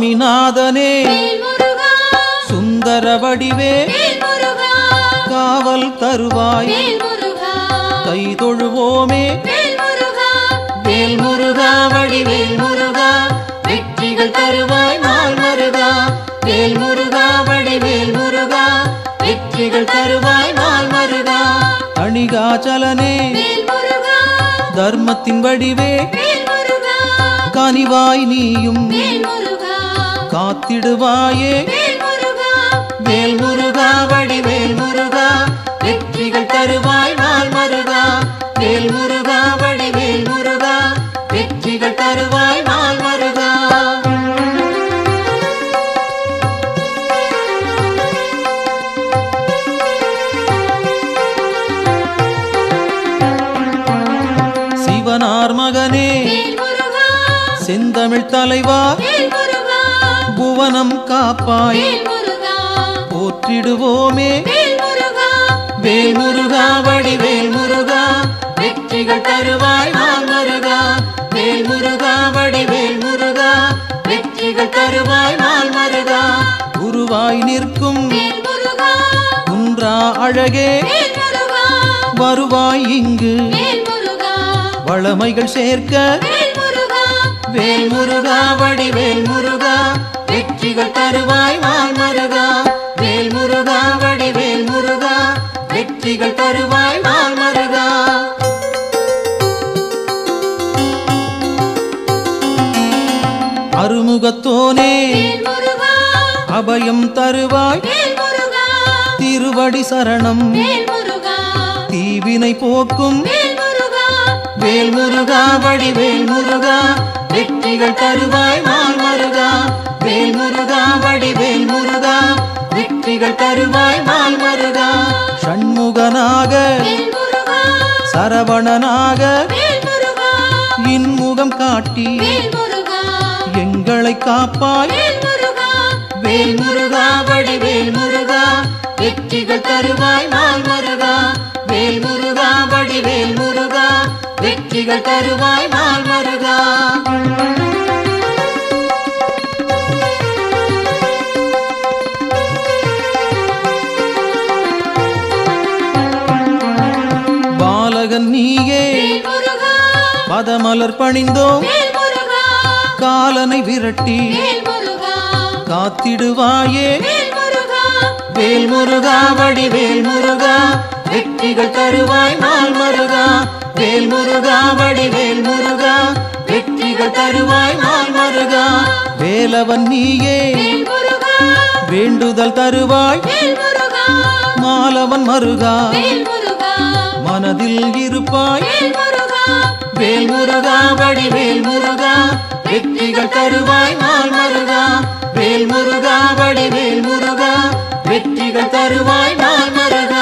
சுவாமிநாதனே வேல் முருகா சுந்தர வடிவே வேல் முருகா காவல் தருவாய் வேல் முருகா கை தொழுவோமே வேல் முருகா வேல் முருகா வடிவேல் முருகா வெற்றிகள் தருவாய் நாள் மருகா வேல் முருகா வடிவேல் முருகா வெற்றிகள் தருவாய் நாள் மருகா அணிகாச்சலனே வேல் முருகா தர்மத்தின் வடிவே வேல் முருகா கனிவாய் நீயும் வேல் முருகா காத்திடுவாயே வேல் முருகா வேல் முருகா வடிவேல் முருகா வெற்றிகள் தருவாய் நாள் மருகா வேல் முருகா வடிவேல் முருகா வெற்றிகள் தருவாய் நாள் மருகா சிவனார் மகனே வேல் முருகா செந்தமிழ் தலைவா வேல் முருகா புவனம் காப்பாய் வேல் முருகா போற்றிடுவோமே வேல் முருகா வேல் முருகா வடிவேல் முருகா வெற்றிகள் தருவாய் நாள் மருகா வேல் முருகா வடிவேல் முருகா வெற்றிகள் தருவாய் நாள் மருகா குருவாய் நிற்கும் வேல் முருகா குன்றா அழகே வேல் முருகா வருவாய் இங்கு வேல் முருகா வளமைகள் சேர்க்க வேல் முருகா வேல் முருகா வடிவேல் முருகா வெற்றிகள் தருவாய் நாள் மருகா வேல் முருகா வடிவேல் முருகா வெற்றிகள் தருவாய் நாள் மருகா அருமுகத்தோனே வேல் முருகா அபயம் தருவாய் வேல் முருகா திருவடி சரணம் வேல் முருகா தீவினை போக்கும் வேல் முருகா வேல் முருகா வடிவேல் முருகா வெற்றிகள் தருவாய் நாள் மருகா வேல் முருகா வடிவேல் முருகா வெற்றிகள் தருவாய் நாள் மருகா ஷண்முகனாக வேல் முருகா சரவணனாக வேல் முருகா இன்முகம் காட்டி வேல் முருகா எங்களை காப்பாய் வேல் முருகா வேல் முருகா வடிவேல் முருகா வெற்றிகள் தருவாய் நாள் மருகா வேல் முருகா வடிவேல் முருகா வெற்றிகள் தருவாய் நாள் மருகா பாலகன் நீயே வேல் முருகா பதமலர் பணிந்தோம் வேல் முருகா காலனை விரட்டி வேல் முருகா காத்திடுவாயே வேல் முருகா வேல் முருகா வடிவேல் முருகா வெற்றிகள் தருவாய் நாள் மருகா வேல் முருகா வடிவேல் முருகா வெற்றிகள் தருவாய் நாள் மருகா வேலவன் நீயே வேல் முருகா வேண்டுதல் தருவாய் வேல் முருகா மாலவன் மருகா வேல் முருகா மனதில் இருப்பாய் வேல் முருகா வேல் முருகா வடிவேல் முருகா வெற்றிகள் தருவாய் நாள் மருகா வேல் முருகா வடிவேல் முருகா வெற்றிகள் தருவாய் நாள் மருகா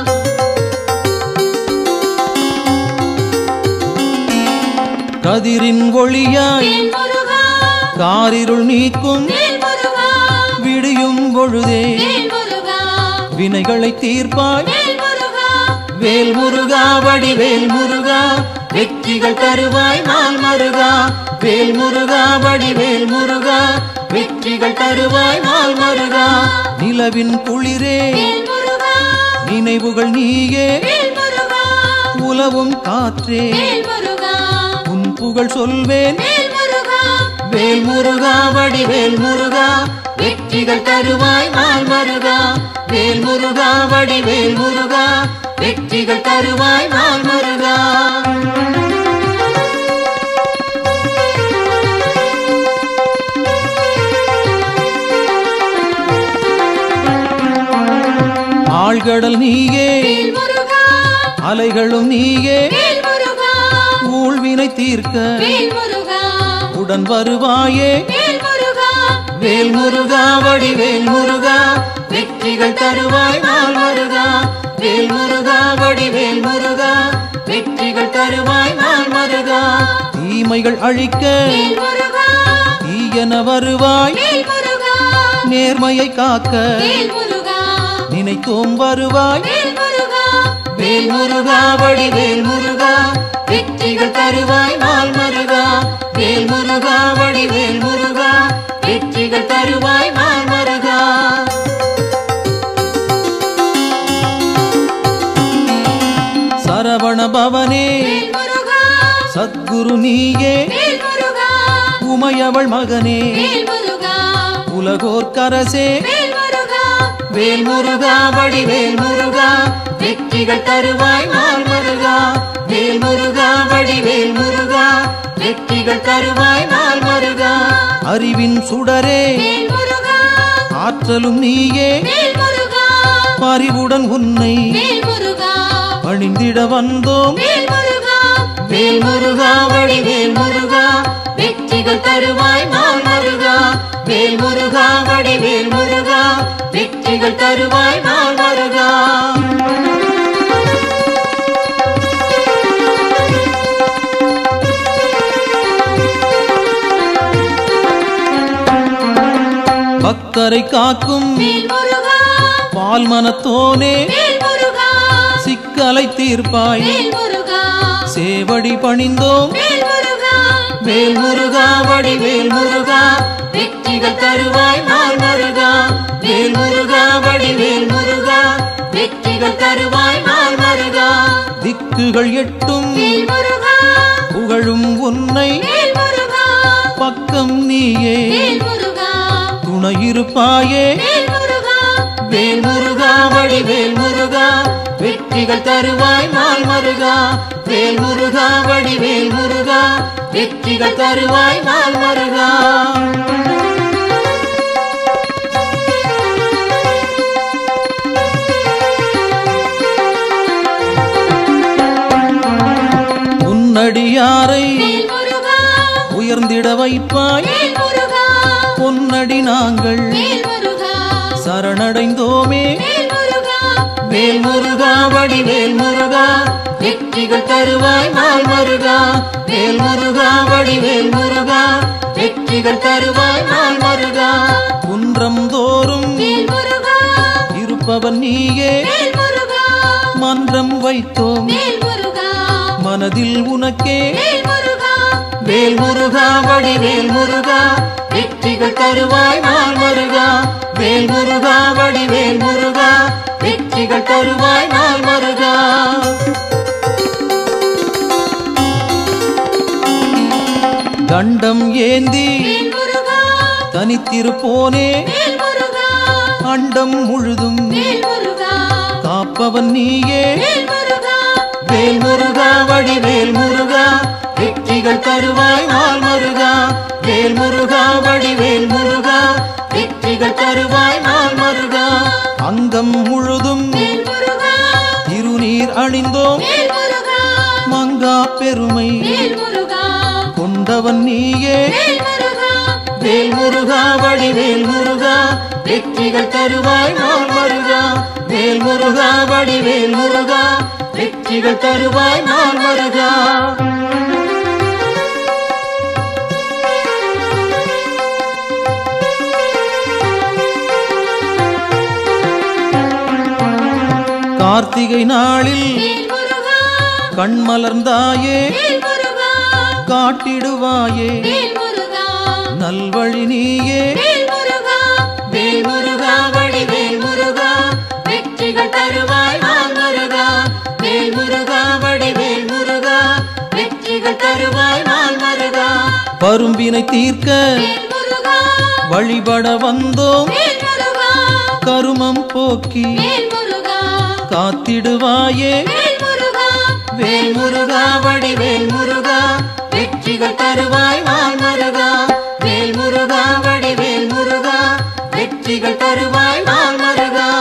கதிரின் ஒளியாய் வேல் முருகா காரிருள் நீக்கும் வேல் முருகா விடியும் பொழுதே வேல் முருகா வினைகளை தீர்ப்பாய் வேல் முருகா வேல் முருகா வடிவேல் முருகா வெற்றிகள் தருவாய் நாள் மருகா வேல் முருகா வடிவேல் முருகா வெற்றிகள் தருவாய் நாள் மருகா நிலவின் குளிரே வேல் முருகா நினைவுகள் நீயே வேல் முருகா உலவும் காற்றே வேல் முருகா உன் புகழ் சொல்வேன் வேல் முருகா வேல் முருகா வடிவேல் முருகா வெற்றிகள் தருவாய் நாள் மருகா வேல் முருகா வடிவேல் முருகா வெற்றிகள் தருவாய் நாள் மருகா ஆழ்கடல் நீயே வேல் முருகா அலைகளும் நீயே வேல் முருகா ஊழ்வினை தீர்க்க வேல் முருகா உடன் வருவாயே வேல் முருகா வேல் முருகா வடிவேல் முருகா வெற்றிகள் தருவாய் நாள் மருகா வேல் முருகா வடிவேல் முருகா வெற்றிகள் தருவாய் நாள் மருகா தீமைகள் அழிக்க வேல் முருகா தீயன வருவாய் வேல் முருகா நேர்மையை காக்க வேல் முருகா நினைத்தோம் வருவாய் வேல் முருகா வேல் முருகா வடிவேல் முருகா வெற்றிகள் தருவாய் நாள் மருகா வேல் முருகா வடிவேல் முருகா வெற்றிகள் வெற்றிகள் தருவாய் மால் மருகா சரவண பவனே வேல் முருகா சத்குரு நீயே வேல் முருகா உமையவள் மகனே வேல் முருகா உலகோர் கரசே வேல் முருகா வேல் முருகா வடிவேல் முருகா வெற்றிகள் தருவாய் மால் மருகா வேல் முருகா வடிவேல் முருகா வெற்றிகள் தருவாய் மால் மருகா அறிவின் சுடரே வேல் முருகா ஆற்றலும் நீயே வேல் முருகா பறிவுடன் உன்னை வேல் முருகா பணிந்திட வந்தோம் வேல் முருகா வேல் முருகா வடிவேல் முருகா வெற்றிகள் தருவாய் மால் மருகா வேல் முருகா வடிவேல் முருகா வெற்றிகள் தருவாய் மால் மருகா பக்தரை காக்கும் வேல் முருகா பால் மனத்தோனே வேல் முருகா சிக்கலை தீர்ப்பாய் வேல் முருகா சேவடி பணிந்தோம் வேல் முருகா வேல் முருகா வடிவேல் முருகா வெற்றிகள் தருவாய் மால் மருகா வேல் முருகா வடிவேல் முருகா வெற்றிகள் தருவாய் மால் மருகா திக்குகள் எட்டும் வேல் முருகா புகழும் உன்னை வேல் முருகா பக்கம் நீயே வேல் முருகா துணையிருப்பாயே வேல் முருகா வேல் முருகா வடிவேல் முருகா வெற்றிகள் தருவாய் மால் மருகா வேல் முருகா வடிவேல் முருகா வெற்றிகள் தருவாய் மால் மருகா உன்னடியாரை வேல் முருகா உயர்ந்திட வைப்பாய் வேல் முருகா பொன்னடி நாங்கள் வேல் முருகா சரணடைந்தோமே வேல் முருகா வேல் முருகா வடிவேல் முருகா வெற்றிகள் தருவாய் மால் மருகா வேல் முருகா வடிவேல் முருகா வெற்றிகள் தருவாய் மால் மருகா குன்றம் தோறும் வேல் முருகா இருப்பவன் நீயே வேல் முருகா மன்றம் வைத்தோம் வேல் முருகா மனதில் உனக்கே வேல் முருகா வேல் முருகா வடிவேல் முருகா வெற்றிகள் தருவாய் மால் மருகா வேல் முருகா வடிவேல் முருகா வெற்றிகள் தருவாய் மால் மருகா தண்டம் ஏந்தி வேல் முருகா தனித்திருப்போனே வேல் முருகா அண்டம் முழுதும் வேல் முருகா காப்பவன் நீயே வேல் முருகா வேல் முருகா வடிவேல் முருகா வெற்றிகள் தருவாய் மால் மருகா வேல் முருகா வடிவேல் முருகா வெற்றிகள் தருவாய் மால் மருகா அங்கம் முழுதும் வேல் முருகா திருநீர் அணிந்தோம் வேல் முருகா மங்கா பெருமை வேல் முருகா கொண்டவன் நீயே வேல் முருகா வேல் முருகா வடிவேல் முருகா வெற்றிகள் தருவாய் மால் மருகா வேல் முருகா வடிவேல் முருகா வெற்றிகள் தருவாய் மால் மருகா கார்த்திகை நாளில் வேல் முருகா கண் மலர்ந்தாயே வேல் முருகா காட்டிடுவாயே வேல் முருகா நல்வழி நீயே வேல் முருகா வேல் முருகா வடிவேல் முருகா வெற்றிகள் தருவாய் மால் மருகா வேல் முருகா வடிவேல் முருகா வெற்றிகள் தருவாய் மால் மருகா பரும்பினை தீர்க்க வேல் முருகா வழிபட வந்தோம் வேல் முருகா கருமம் போக்கி வேல் முருகா காத்திடுவாயே வேல் முருகா வேல் முருகா வடிவேல் முருகா வெற்றிகள் தருவாய் மால் மருகா வேல் முருகா வடிவேல் முருகா வெற்றிகள் தருவாய் மால் மருகா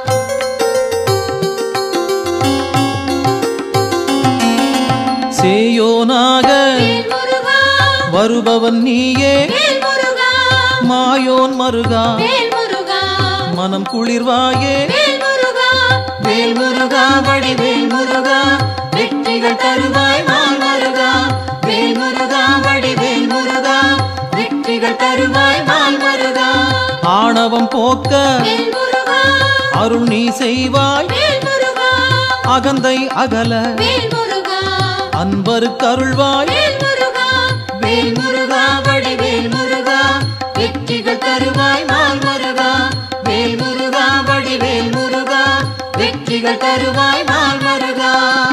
சேயோனாக வேல் முருகா வருபவன் நீயே வேல் முருகா மாயோன் மருகா வேல் முருகா மனம் குளிர்வாயே வேல் முருகா வேல் முருகா வடிவேல் முருகா வெற்றிகள் தருவாய் மால் மருகா வேல் முருகா வடிவேல் முருகா வெற்றிகள் தருவாய் மால் மருகா ஆணவம் போக்க வேல் முருகா அருள் நீ செய்வாய் வேல் முருகா அகந்தை அகல வேல் முருகா அன்பருக்கு அருள்வாய் வேல் முருகா வேல் முருகா வடிவேல் முருகா வெற்றிகள் தருவாய் தருவாய் நாள் மருகா வேல் முருகா வடிவேல் முருகா வெற்றிகள் தருவாய் நாள் மருகா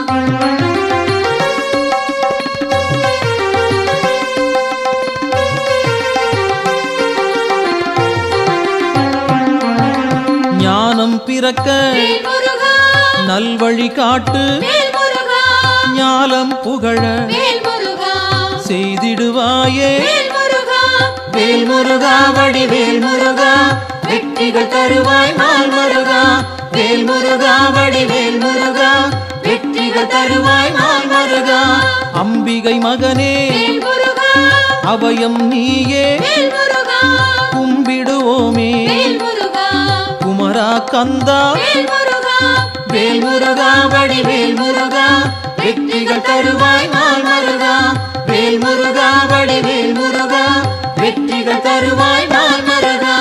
ஞானம் பிறக்க வேல் முருகா நல்வழி காட்டு வேல் முருகா ஞாலம் புகழ வேல் முருகா செய்திடுவாயே வேல் முருகா வேல் முருகா வடிவேல் முருகா வெற்றிகள் தருவாய் நாள் மருகா வேல் முருகா வடிவேல் முருகா வெற்றிகள் தருவாய் நாள் மருகா அம்பிகை மகனே வேல் முருகா அபயம் நீயே வேல் முருகா கும்பிடுவோமே வேல் முருகா குமரா கந்தா வேல் முருகா வேல் முருகா வடிவேல் முருகா வெற்றிகள் தருவாய் நாள் மருகா வேல் முருகா வடிவேல் முருகா வெற்றிகள் தருவாய் நாள் மருகா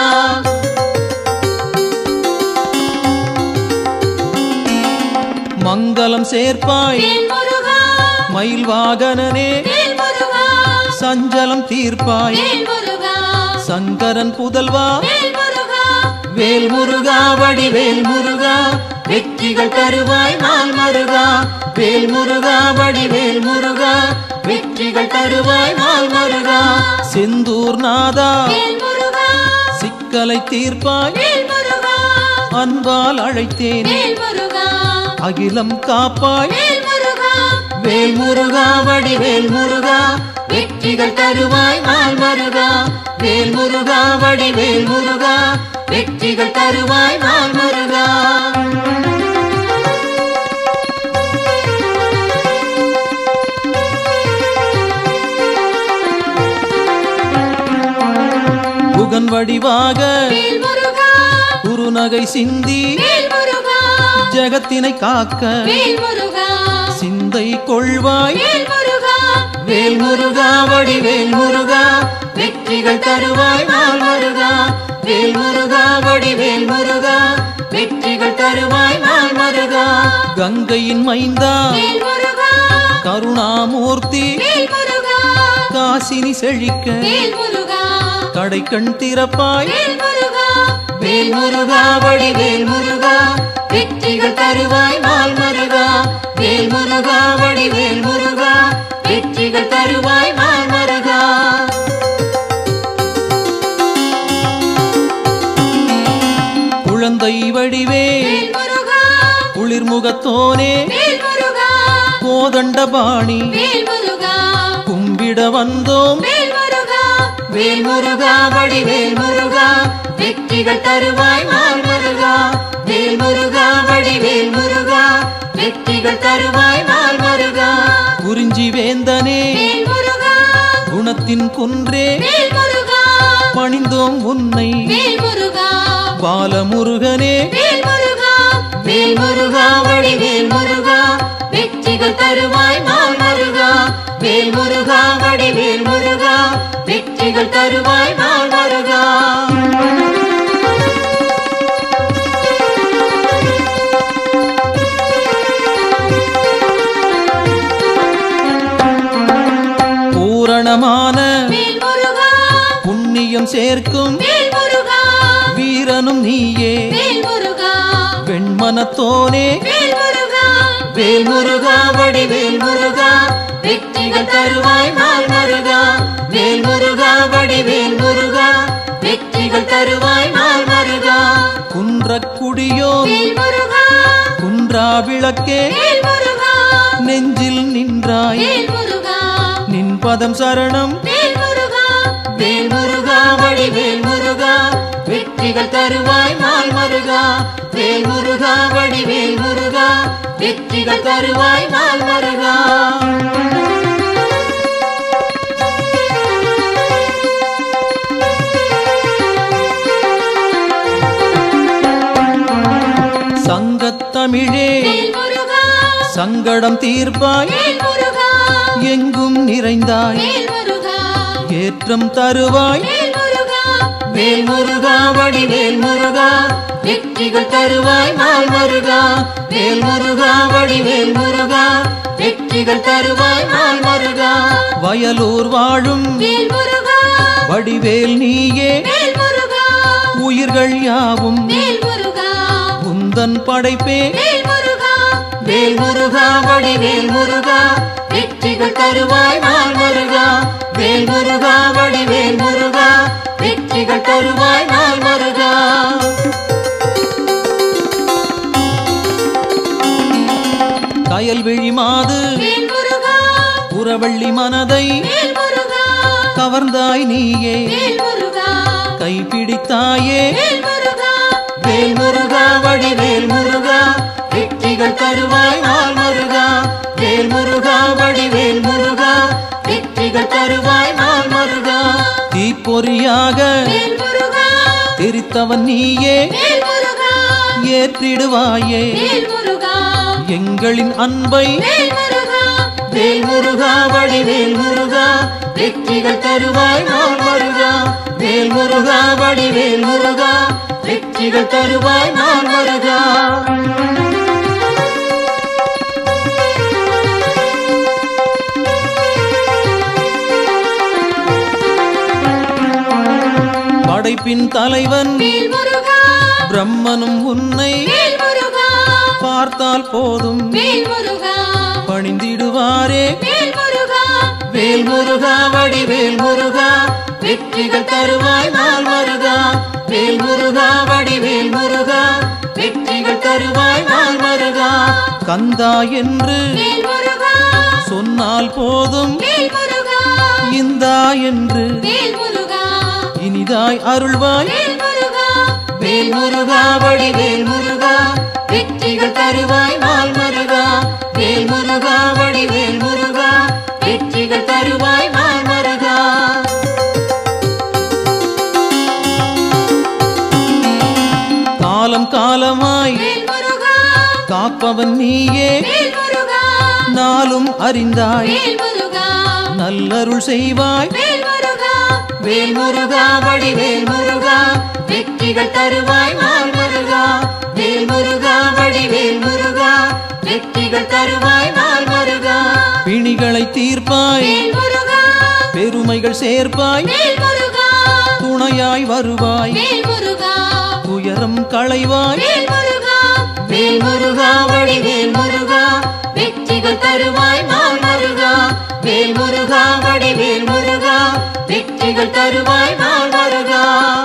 மங்களம் சேர்ப்பாய் வேல் முருகா மயில் வாகனனே வேல் முருகா சஞ்சலம் தீர்ப்பாய் வேல் முருகா சங்கரன் புதல்வா வேல் முருகா வேல் முருகா வடிவேல் முருகா வெற்றிகள் தருவாய் நாள் மருகா வேல் முருகா வடிவேல் முருகா வெற்றிகள் தருவாய் நாள் மருகா செந்தூர் நாதா வேல் முருகா சிக்கலை தீர்ப்பாய் வேல் முருகா அன்பால் அழைத்தேன் வேல் முருகா அகிலம் காப்பாய் வேல் முருகா வேல் முருகா வடிவேல் முருகா வெற்றிகள் தருவாய் நாள் மருகா வேல் முருகா வடிவேல் முருகா வெற்றிகள் தருவாய் நாள் மருகா புகன் வடிவாக வேல் முருகா குறுநகை சிந்தி வேல் முருகா ஜெகத்தினை காக்க வேல் முருகா சிந்தை கொள்வாய் வேல் முருகா வேல் முருகா வடிவேல் முருகா வெற்றிகள் தருவாய் நாள் மருகா வேல் முருகா வடிவேல் முருகா வெற்றிகள் தருவாய் நாள் மருகா கங்கையின் மைந்தா வேல் முருகா கருணாமூர்த்தி வேல் முருகா காசினி செழிக்க வேல் முருகா கடைக்கண் திறப்பாய் வேல் முருகா வேல் முருகா வடிவேல் முருகா வெற்றிகள் தருவாய் நாள் மருகா வேல் முருகா வடிவேல் முருகா வெற்றிகள் தருவாய் நாள் மருகா குழந்தை வடிவே வேல் முருகா குளிர்முகத்தோனே வேல் முருகா கோதண்டபாணி வேல் முருகா கும்பிட வந்தோம் வேல் முருகா வேல் முருகா வடிவேல் முருகா வெற்றிகள் தருவாய் நாள் மருகா வேல் முருகா வடிவேல் முருகா வெற்றிகள் தருவாய் நாள் மருகா குறிஞ்சி வேந்தனே வேல் முருகா குணத்தின் குன்றே வேல் முருகா பணிந்தோம் உன்னை வேல் முருகா பாலமுருகனே வேல் முருகா வேல் முருகா வடிவேல் முருகா வெற்றிகள் தருவாய் நாள் மருகா வேல் முருகா வடிவேல் முருகா வெற்றிகள் தருவாய் நாள் மருகா பூரணமான வேல் முருகா புண்ணியம் சேர்க்கும் வேல் முருகா வீரனும் நீயே வேல் முருகா வெண்மனத்தோனே வேல் முருகா வேல் முருகா வடிவேல் முருகா வெற்றிகள் தருவாய் நாள் மருகா வேல் முருகா வடிவேல் முருகா வெற்றிகள் தருவாய் நாள் மருகா குன்றக்குடியோன் வேல் முருகா குன்றா விளக்கே வேல் முருகா நெஞ்சில் நின்றாய் வேல் முருகா நின் பதம் சரணம் வேல் முருகா வேல் முருகா வடிவேல் முருகா வெற்றிகள் தருவாய் நாள் மருகா வேல் முருகா வடிவேல் முருகா வெற்றிகள் தருவாய் நாள் மருகா சங்கத்தமிழே வேல் முருகா சங்கடம் தீர்ப்பாய் வேல் முருகா எங்கும் நிறைந்தாய் வேல் முருகா ஏற்றம் தருவாய் வேல் முருகா வேல் முருகா வடிவேல் முருகா வெற்றிகள் தருவாய் நாள் மருகா வேல் முருகா வடிவேல் முருகா வெற்றிகள் தருவாய் நாள் மருகா வயலூர் வாழும் வேல் முருகா வடிவேல் நீயே வேல் முருகா உயிர்கள் யாவும் வேல் முருகா உந்தன் படைப்பே வேல் முருகா வேல் முருகா வடிவேல் முருகா வெற்றிகள் தருவாய் நாள் முருகா வேல் முருகா வடிவேல் முருகா வெற்றிகள் தருவாய் நாள் முருகா கயல்விழி மாது வேல் முருகா புறவள்ளி மனதை வேல் முருகா கவர்ந்தாய் நீயே வேல் முருகா கைப்பிடித்தாயே வேல் முருகா வேல் முருகா வடிவேல் முருகா வெற்றிகள் தருவாய் நாள் முருகா வேல் முருகா வடிவேல் முருகா வெற்றிகள் தருவாய் நாள் முருகா தீப்பொறியாக வேல் முருகா தெரித்தவன் நீயே வேல் முருகா ஏற்றிடுவாயே வேல் முருகா எங்களின் அன்பை வேல் முருகா வேல் முருகா வடிவேல் முருகா வெற்றிகள் தருவாய் நாள் முருகா வேல் முருகா வடிவேல் முருகா வெற்றிகள் தருவாய் நாள் முருகா படைப்பின் தலைவன் வேல் முருகா பிரம்மனும் உன்னை வேல் முருகா பார்த்தால் போதும் வேல் முருகா பணிந்திடுவாரே வேல் முருகா வேல் முருகா வடிவேல் முருகா வெற்றிகள் தருவாய் நாள் முருகா வேல் முருகா வடிவேல் முருகா வெற்றிகள் தருவாய் நாள் முருகா கந்தா என்று வேல் முருகா சொன்னால் போதும் வேல் முருகா இந்தா என்று வேல் முருகா இனிதாய் அருள்வாய் வேல் முருகா வேல் முருகா வடிவேல் முருகா வெற்றிகள் தருவாய் நாள் முருகா வேல் முருகா வடிவேல் முருகா வெற்றிகள் தருவாய் நாள் முருகா காலம் காலமாய் வேல் முருகா காப்பவன் நீயே வேல் முருகா நாளும் அறிந்தாய் வேல் முருகா நல்லருள் செய்வாய் வேல் முருகா வேல் முருகா வடிவேல் முருகா வெற்றிகள் தருவாய் நாள் முருகா வேல் முருகா வடிவேல் முருகா வெற்றிகள் தருவாய் நாள் முருகா பிணிகளை தீர்ப்பாய் வேல் முருகா பெருமைகள் சேர்ப்பாய் வேல் முருகா துணையாய் வருவாய் வேல் முருகா துயரம் களைவாய் வேல் முருகா வேல் முருகா வடிவேல் முருகா வெற்றிகள் தருவாய் நாள் முருகா வேல் முருகா வடிவேல் முருகா வெற்றிகள் தருவாய் நாள் முருகா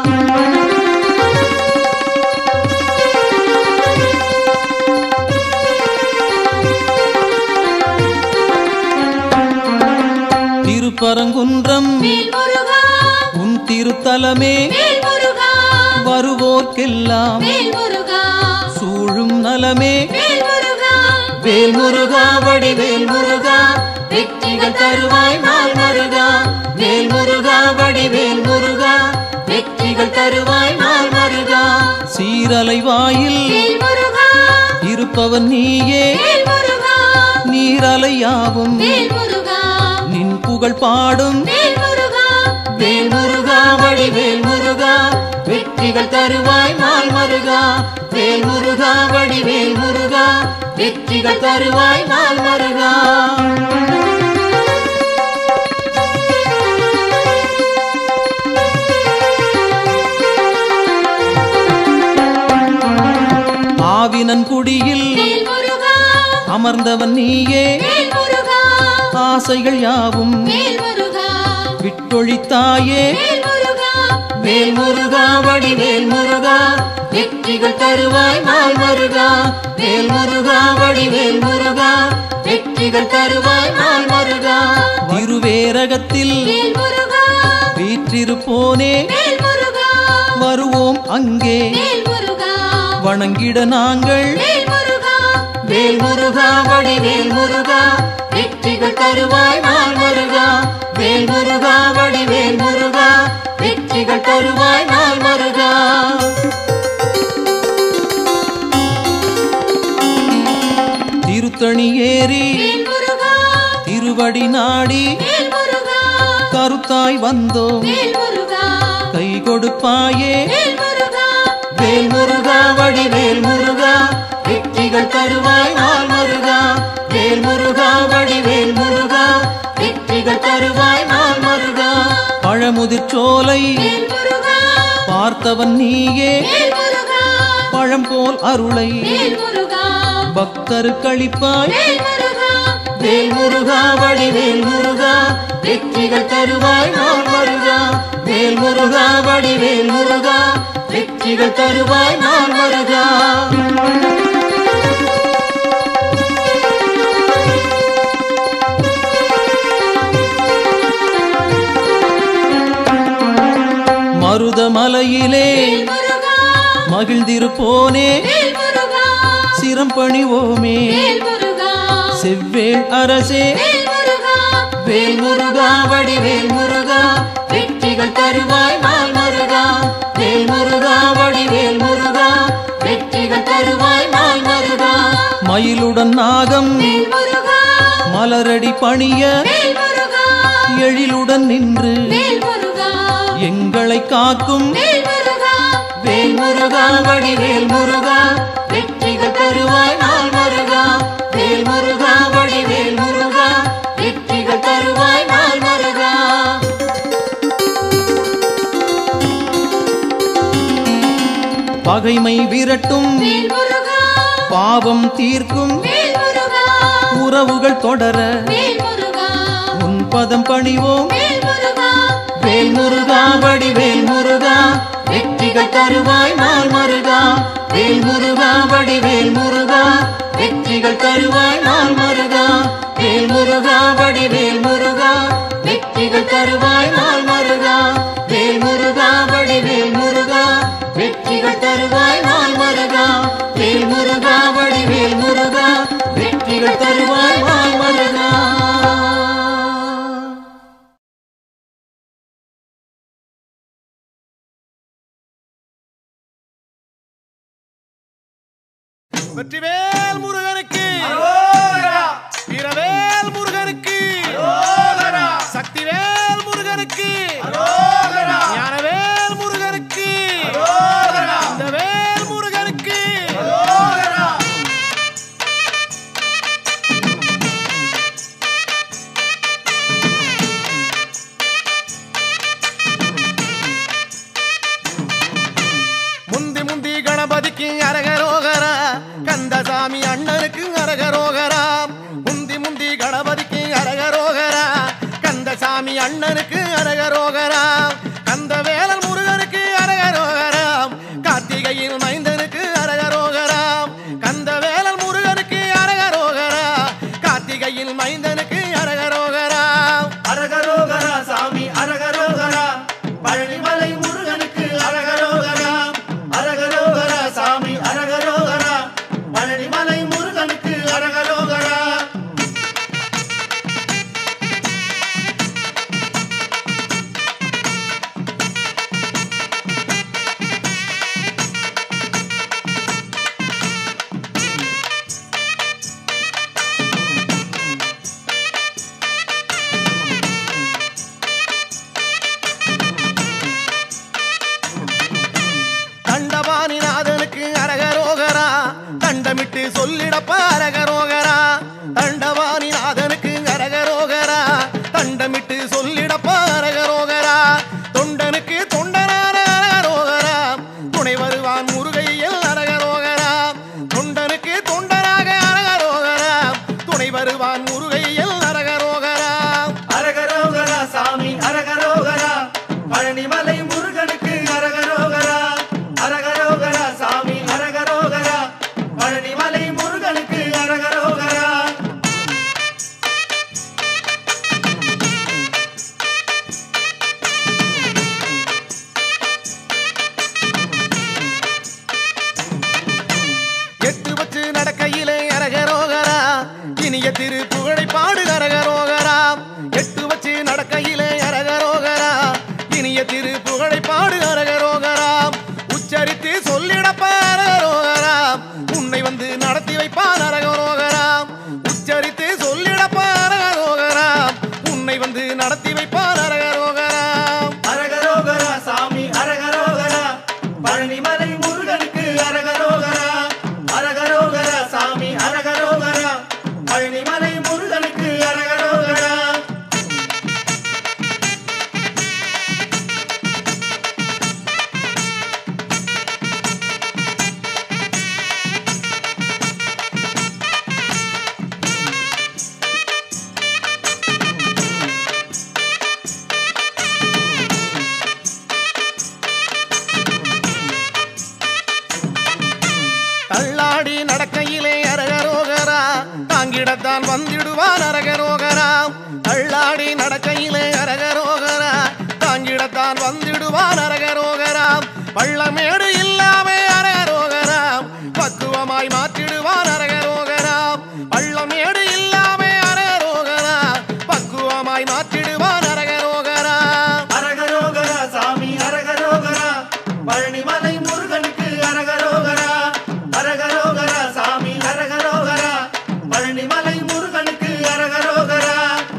திருப்பரங்குன்றம் வேல் முருகா உன் திருத்தலமே வேல் முருகா வருவோர்க்கெல்லாம் வேல் முருகா சூழும் நலமே வேல் முருகா வேல் முருகா வடிவேல் முருகா வெற்றிகள் தருவாய் நாள் முருகா வேல் முருகா வடிவேல் முருகா வெற்றிகள் தருவாய் நாள் முருகா சீரலை வாயில் வேல் முருகா இருப்பவன் நீயே வேல் முருகா நீரலையாவும் வேல் முருகா நின் புகழ் பாடும் வேல் முருகா வேல் முருகா வடிவேல் முருகா வெற்றிகள் தருவாய் நாள் முருகா வேல் முருகா வடிவேல் முருகா வெற்றிகள் தருவாய் நாள் முருகா ஆவினன் குடியில் வேல் முருகா அமர்ந்தவன் நீயே வேல் முருகா ஆசைகள் யாவும் வேல் முருகா விட்டொழித்தாயே வேல் முருகா வேல் முருகா வடிவேல் முருகா வெற்றிகள் தருவாய் நாள் முருகா வேல் முருகா வடிவேல் முருகா வெற்றிகள் தருவாய் நாள் முருகா திருவேரகத்தில் வேல் முருகா வீற்றிருப்போனே வேல் முருகா வருவோம் அங்கே வேல் முருகா வணங்கிட நாங்கள் வேல் முருகா வேல் முருகா வடிவேல் முருகா வெற்றிகள் தருவாய் நாள் முருகா வேல் முருகா வடிவேல் முருகா வெற்றிகள் தருவாய் நாள் முருகா திருத்தணி ஏறி வேல் முருகா திருவடி நாடி வேல் முருகா கருத்தாய் வந்தோம் வேல் முருகா கை கொடுப்பாயே வேல் முருகா வேல் முருகா வடிவேல் முருகா வெற்றிகள் தருவாய் நாள் முருகா வேல் முருகா வடிவேல் முருகா வெற்றிகள் தருவாய் நாள் முருகா பழமுதிர் சோலை வேல் முருகா பார்த்தவன் நீயே வேல் முருகா பழம் போல் அருளை வேல் முருகா பக்தருக்களிப்பாய் வேல் முருகா வேல் முருகா வடிவேல் முருகா வெற்றிகள் தருவாய் நாள் மருகா வேல் முருகா வடிவேல் முருகா வெற்றிகள் தருவாய் நாள் மருகா மருதமலையிலே வேல் முருகா மகிழ்ந்திருப்போனே வேல் முருகா சிரம் பணிவோமே வேல் முருகா செவ்வேள் அரசே வேல் முருகா வேல் முருகா வடிவேல் முருகா வெற்றிகள் தருவாய் நாள் மருகா வேல் முருகா வடிவேல் முருகா வெற்றிகள் தருவாய் நாள் மருகா மயிலுடன் நாகம் வேல் முருகா மலரடி பணிய வேல் முருகா எழிலுடன் நின்று வேல் முருகா எங்களை காக்கும் வேல் முருகா வேல் முருகா வடிவேல் முருகா வெற்றிகள் தருவாய் நாள் மருகா வேல் முருகா வடிவேல் முருகா வெற்றிகள் தருவாய் நாள் மருகா பகைமை விரட்டும் வேல் முருகா பாவம் தீர்க்கும் வேல் முருகா உறவுகள் தொடர வேல் முருகா உன் பதம் பணிவோம் வேல் முருகா வேல் முருகா வடிவேல் முருகா வெற்றிகள் தருவாய் நாள் மருகா வேல் முருகா வடிவேல் முருகா வெற்றிகள் தருவாய் நாள் மருகா வேல் முருகா வடிவேல் முருகா வெற்றிகள் தருவாய் நாள் மருகா வேல் முருகா வடிவேல் முருகா வெற்றிகள் தருவாய் நாள் மருகா வேல் முருகா வடிவேல் முருகா வெற்றிகள் தருவாய் நாள் மருகா வெற்றிவேல் முருகனுக்கு வீரவேல் முருகனுக்கு சக்திவேல் முருகனுக்கு ஞானவேல் முருகனுக்கு இந்த வேல் முருகனுக்கு முந்தி முந்தி கணபதிக்கு அரகரோகரா கந்தசாமி அண்ணனுக்கு அரகரோகரா முந்தி முந்தி கணபதிக்கு அரகரோகரா கந்தசாமி அண்ணனுக்கு அரகரோகரா கந்த வேலன் முருகனுக்கு அரகரோகரா கார்த்திகையில் மைந்தனுக்கு அரகரோகரா கந்த வேலன் முருகனுக்கு அரகரோகரா கார்த்திகையில் மைந்தனுக்கு அரகரோகரா அரகரோகரா சாமி அரகரோகரா பழனிமலை முருகனுக்கு அரகரோகரா அரகரோகரா சாமி அரகரோகரா பழனிமலை முருகனுக்கு அரகரோகரா தண்டபாணிநாதனுக்கு அரகரோகரா தண்டமிட்டு சொல்லிடப்பா அரகரோகரா தண்டபாணிநாதனுக்கு அரகரோகரா தண்டமிட்டு சொல்லிடப்பா அரகரோகரா தொண்டனுக்கு தொண்டனான அரகரோகரா துணை வருவான் முருகையில் அரகரோகரா தொண்டனுக்கு தொண்டனாக அரகரோகரா துணை வருவான் முருகையில் அரகரோகரா அரகரோகரா சாமி அரகரோகரா பழனிமலை முருகனுக்கு அரகரோகரா அரகரோகரா சாமி அரகரோகரா பழனிமலை முருகனுக்கு அரகரோகரா எட்டு வச்சு நடக்கையிலே அரகரோகரா இனிய திரு புகழை பாடு அரகரோகரா எட்டு வச்சு நடக்கையிலே அரகரோகரா இனிய திரு புகழை பாடு அரகரோகரா உச்சரித்து சொல்லிடப்பா அரகரோகரா உன்னை வந்து நடத்தி வைப்பான் அரகரோகரா உச்சரித்து சொல்லிடப்பா அரகரோகரா உன்னை வந்து நடத்தி வைப்பான் அரகரோகரா அரகரோகரா சாமி அரகரோகரா பழனிமலை முருகனுக்கு அரகரோகரா அரகரோகரா சாமி அரகரோகரா பழனிமலை முருகனுக்கு அரகரோகரா தள்ளாடி நடக்கையிலே அரகரோகரா தாங்கிடத்தான் வந்திடுவான் அரகரோகரா தள்ளாடி நடக்கையிலே அரகரோகரா தாங்கிடத்தான் வந்திடுவான் அரகரோகரா பள்ளமேடு இல்லாமே அரகரோகரா பக்குவமாய் மாற்றிடுவான் அரகரோகரா பள்ளமேடு இல்லாமே அரகரோகரா பக்குவமாய் மாற்றிடுவான் அரகரோகரா அரகரோகரா சாமி அரகரோகரா பழனிமலை முருகனுக்கு அரகரோகரா அரகரோகரா சாமி அரகரோகரா பழனிமலை முருகனுக்கு அரகரோகரா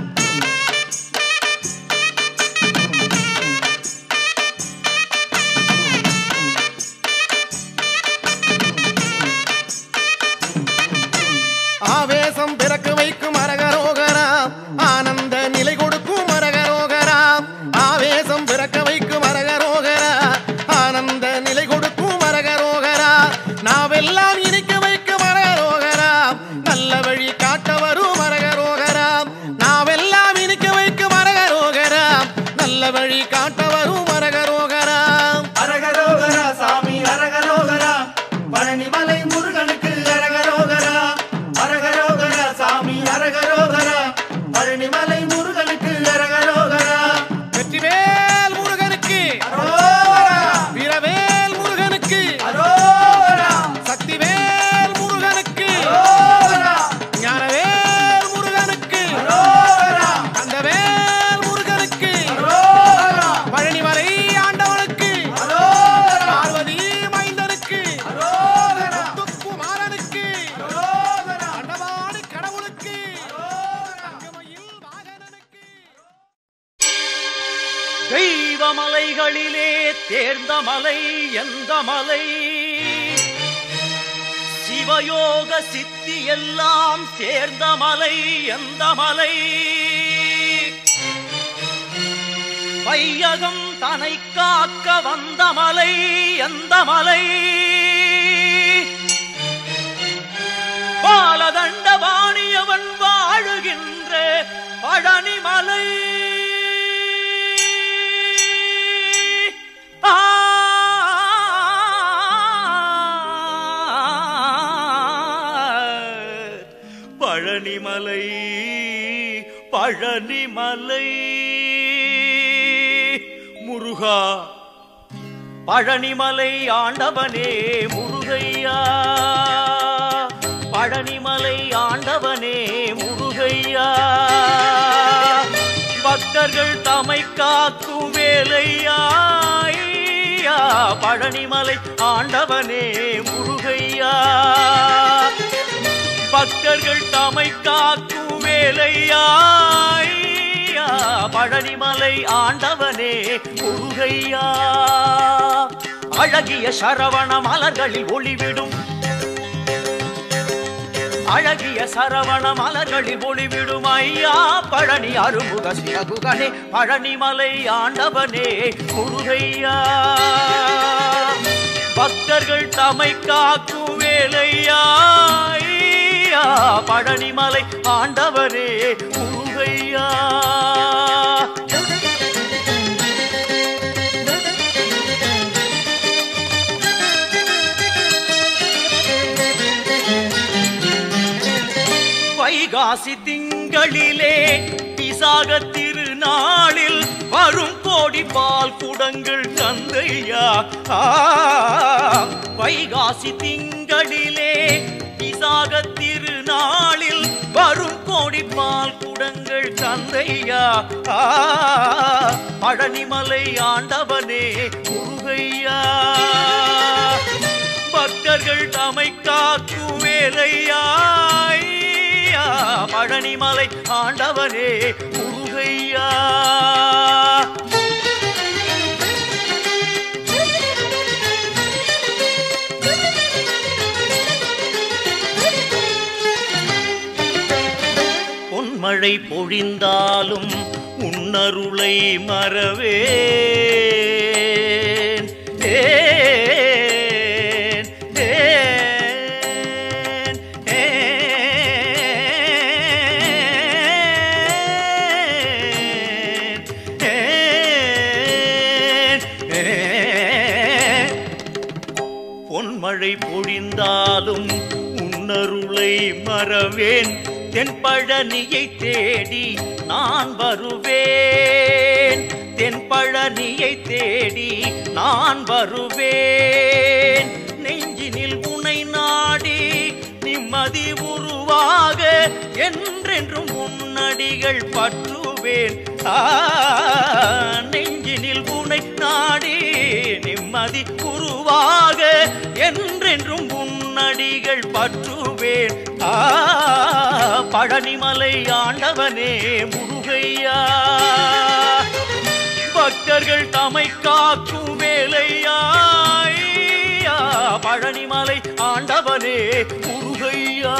ஆவேசம் பிறக்க வைக்கும் அரகரோகரா ஆனந்த நிலை கொடுக்கும் அரகரோகரா ஆவேசம் பிறக்க வைக்கும் அரகரோகரா ஆனந்த நிலை கொடுக்கும் அரகரோகரா நாவெல்லாம் இனிக்க வைக்கும் அரகரோகரா நல்ல வழி காட்ட வரும் அரகரோகரா நாவெல்லாம் இனிக்க வைக்கும் அரகரோகரா நல்ல வழி காட்ட வரும் அரகரோகரா அரகரோகரா சாமி அரகரோகரா பழனிமலை முருகனுக்கு அரகரோகரா அரகரோகரா சாமி அரகரோகரா பழனிமலை முருகனுக்கு அரகரோகரா வெற்றிவேல் முருகனுக்கு அரோகரா வீரவேல் முருகனுக்கு அரோகரா சக்திவேல் முருகனுக்கு அரோகரா ஞானவேல் முருகனுக்கு அரோகரா கந்தவேல் முருகனுக்கு அரோகரா பழனிமலை ஆண்டவனுக்கு அரோகரா பார்வதி மைந்தனுக்கு அரோகரா முத்துக்குமாரனுக்கு அரோகரா அண்டவாணி கடவுளுக்கு தங்கமயில் வாகனனுக்கு தெய்வமலைகளிலே தேர்ந்த மலை எந்த மலை சிவயோக சித்தி எல்லாம் சேர்ந்த மலை எந்த மலை பையகம் தனை காக்க வந்த மலை எந்த மலை பாலதண்ட வாணியவன் வாழுகின்ற பழனிமலை ஆ பழனிமலை பழனிமலை முருகா பழனிமலை ஆண்டவனே முருகையா பழனிமலை ஆண்டவனே முருகையா பக்தர்கள் தமை காக்கும் வேலையா ஐயா, பழனிமலை ஆண்டவனே முருகையா பக்தர்கள் தமை காக்கும் வேலையா ஐயா, பழனிமலை ஆண்டவனே முருகையா அழகிய சரவண மலர்களில் ஒளிவிடும் அழகிய சரவண மலர்களில் ஒளிவிடும் ஐயா பழனி அருமுக சிறகுகனே பழனிமலை ஆண்டவனே முருகையா பக்தர்கள் தமை காக்கும் வேலையா ஐயா, பழனிமலை ஆண்டவரே முருகையா வைகாசி திங்களிலே விசாக திருநாளில் வரும் கோடி பால் குடங்கள் தந்தையா ஆ, வைகாசி திங்களிலே விசாக திருநாளில் வரும் கோடி பால் குடங்கள் தந்தையா ஆ, பழனிமலை ஆண்டவனே முருகையா பக்தர்கள் தமை காக்கும் வேலையா ஐயா, பழனிமலை ஆண்டவனே முருகையா பொன்மழை பொழிந்தாலும் உன்னருளை மறவேன் ஏன், ஏன், ஏன், ஏன், ஏன். பொன் பொன்மழை பொழிந்தாலும் உன்னருளை மறவேன் தென்பழனியை தேடி நான் வருவேன் தென்பழனியை தேடி நான் வருவேன் நெஞ்சினில் உனை நாடி நிம்மதி உருவாக என்றென்றும் முன்னடிகள் பற்றுவேன் ஆ, நெஞ்சினில் உனை நாடி நிம்மதி உருவாக என்றென்றும் முன்னடிகள் பற்றுவேன் ஆ, பழனிமலை ஆண்டவனே முருகையா பக்தர்கள் தமை காக்கும் வேலையா ஐயா, பழனிமலை ஆண்டவனே முருகையா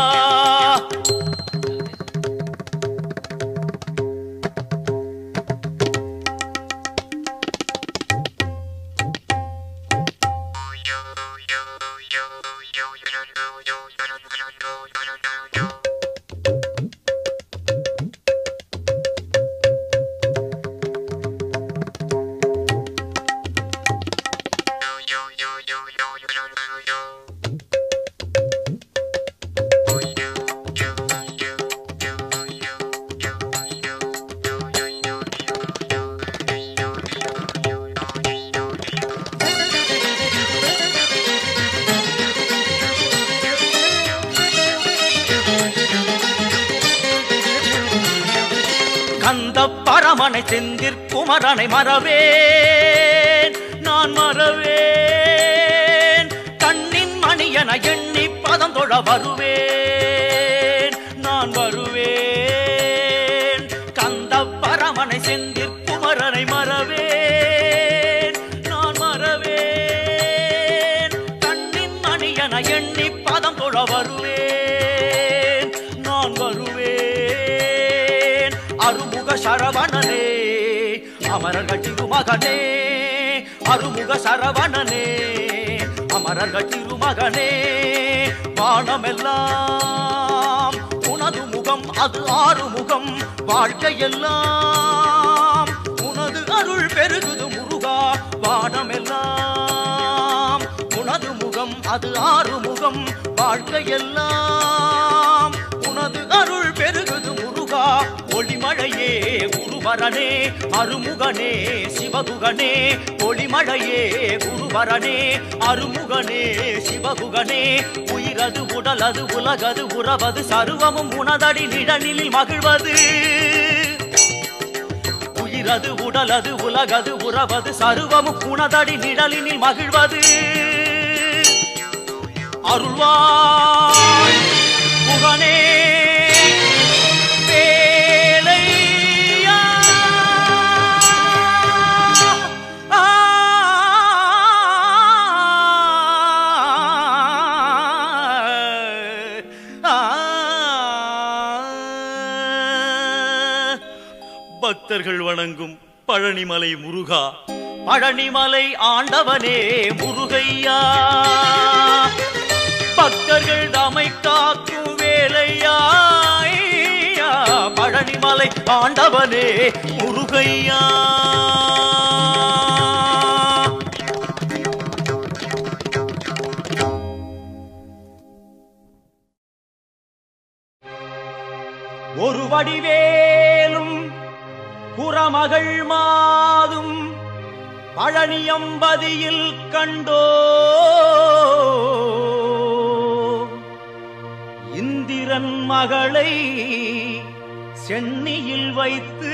கந்த பரமனை செந்திற் குமரனை மறவேன் நான் மறவேன் கண்ணின் மணியன எண்ணி பதம் தொழ வருவேன் நான் வருவேன் கந்த பரமனை செந்திற் குமரனை மறவேன் நான் மறவேன் கண்ணின் மணியன எண்ணி பதம் தொழ வருவேன் நான் வருவேன் அருமுக சரவணனே அமரர்கள் திருமகனே அருமுக சரவணனே அமரர்கள் திருமகனே வானமெல்லாம் உனது முகம் அது ஆறு முகம் வாழ்க்கையெல்லாம் உனது அருள் பெருகுது முருகா வானமெல்லாம் உனது முகம் அது ஆறு முகம் வாழ்க்கையெல்லாம் உனது அருள் பெருகுது முருகா ஒளிமழையே குருவரனே அருமுகனே சிவகுகனே ஒளிமழையே குருவரனே அருமுகனே சிவகுகனே உயிரது உடலது உலகது உறவது சருவமும் உனதடி நிழலில் மகிழ்வது உயிரது உடலது உலகது உறவது சருவமும் உனதடி நிழலினில் மகிழ்வது அருள்வாய் புகனே வேலையா. ஆ, ஆ, பக்தர்கள் வணங்கும் பழனிமலை முருகா பழனிமலை ஆண்டவனே முருகையா பக்தர்கள் தமை காக்கும் வேலையா ஐயா, பழனிமலை ஆண்டவனே முருகையா ஒரு வடிவேலும் புறமகள் மாதும் பழனியம்பதியில் கண்டோ இந்திரன் மகளை சென்னியில் வைத்து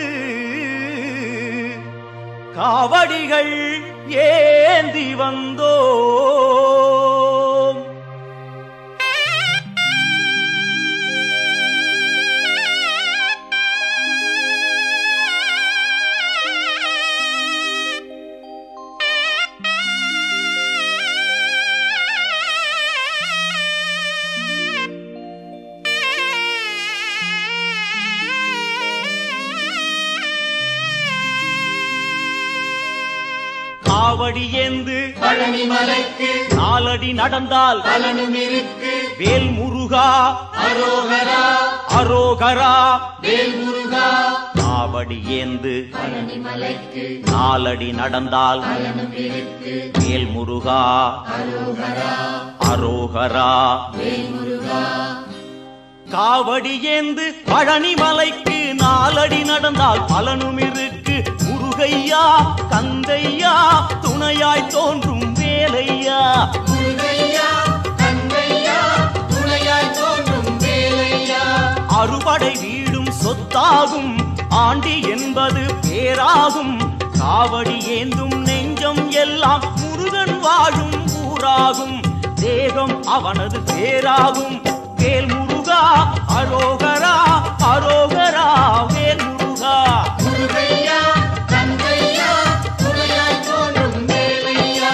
காவடிகள் ஏந்தி வந்தோம் காவடி ஏந்து பழனி மலைக்கு நாலடி நடந்தால் பலனும் இருக்கு வேல் முருகா அரோகரா அரோகரா வேல் முருகா காவடி ஏந்து நாலடி நடந்தால் வேல் முருகா அரோகரா காவடி ஏந்து பழனி மலைக்கு நாலடி நடந்தால் பலனும் இருக்கு முருகையா கந்தையா துணையாய் தோன்றும் வேலையா முருகையா கந்தையா துணையாய் தோன்றும் வேலையா அறுபடை வீடும் சொத்தாகும் ஆண்டி என்பது பேராகும் காவடி ஏந்தும் நெஞ்சம் எல்லாம் முருகன் வாழும் ஊராகும் தேகம் அவனது பேராகும் வேல் முருகா அரோகரா அரோகரா வேல் முருகா முருகையா கந்தையா துணையாய் தோன்றும் வேலையா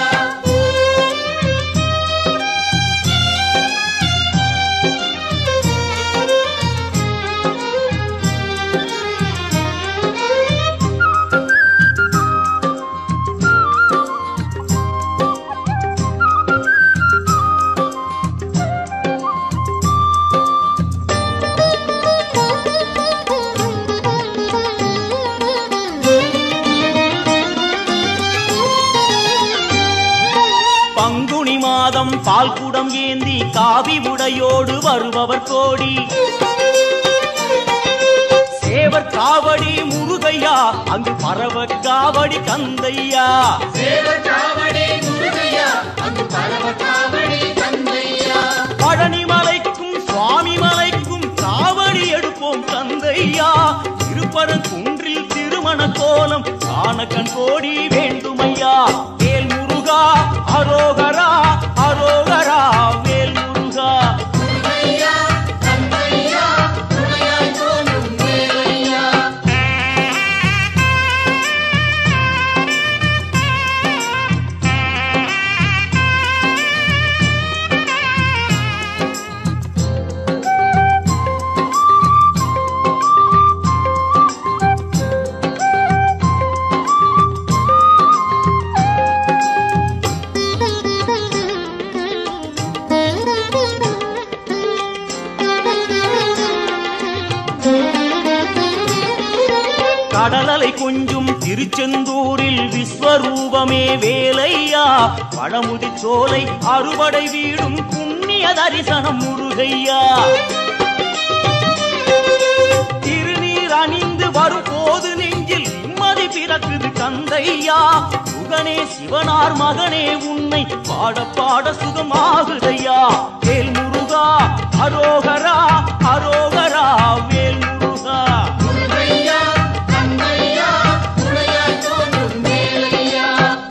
பங்குனி மாதம் பால் குடம் ஏந்தி காவி உடையோடு வருபவர் கோடி சேவர் காவடி முருகையா அங்கு பரவ காவடி கந்தையா தேவர் காவடி முருகையா அங்கு பரவ காவடி கந்தையா பழனி மலைக்கும் சுவாமி மலைக்கும் காவடி எடுப்போம் கந்தையா திருப்பரன் குன்றில் திருமண கோலம் காண கண் கோடி வேண்டுமையா வேல் முருகா அரோகரா அரோகரா வேல் முருகா முருகையா கந்தையா துணையாய் தோன்றும் வேலையா கடலலை கொஞ்சும் திருச்செந்தூரில் விஸ்வரூபமே வேலையா பழமுதி சோலை அறுவடை வீடும் புண்ணிய தரிசனம் முருகையா திருநீர் அணிந்து வரும் போது நெஞ்சில் நிம்மதி பிறக்குது கந்தையா சுகனே சிவனார் மகனே உன்னை பாட பாட சுகமாகுதையா வேல் முருகா அரோகரா அரோகரா வேல் முருகா முருகையா கந்தையா துணையாய் தோன்றும் வேலையா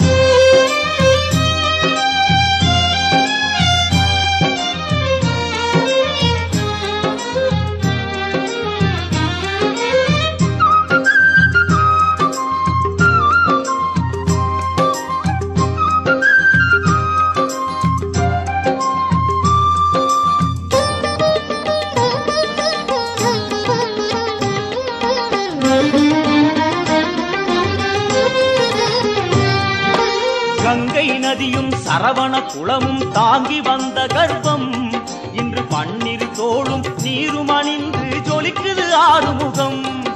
கங்கை நதியும் சரவண குளமும் தாங்கி வந்த கர்ப்பம் இன்று பன்னிரு தோளும் நீரும் அணிந்து ஜொலிக்குது ஆறுமுகம்